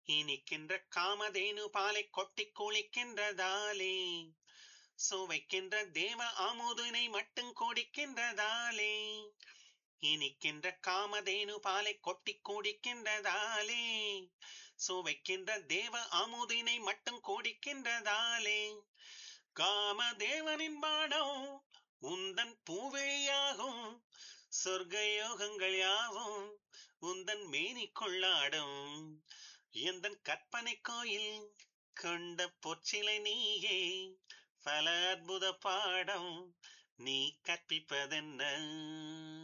இனிக்கின்ற காமதேனு பாலை கொட்டிக் குளிக்கின்றதாலே சுவைக்கின்ற தேவ அமுதினை மட்டும் குடிக்கின்றதாலே இனிக்கின்ற காமதேனு பாலை கொட்டிக் குடிக்கின்றதாலே சுவைக்கின்ற தேவ அமுதினை மட்டும் குடிக்கின்றதாலே காமதேவனின் பாடம் உந்தன் பூவிழியாகும் சொர்க்க யோகங்கள் யாவும் உந்தன் மேனி கொள்ளாடும் எந்தன் கற்பனை கோயில் கொண்ட பொற்சிலை நீயே பல அற்புத பாடம் நீ கற்பிப்பதென்ன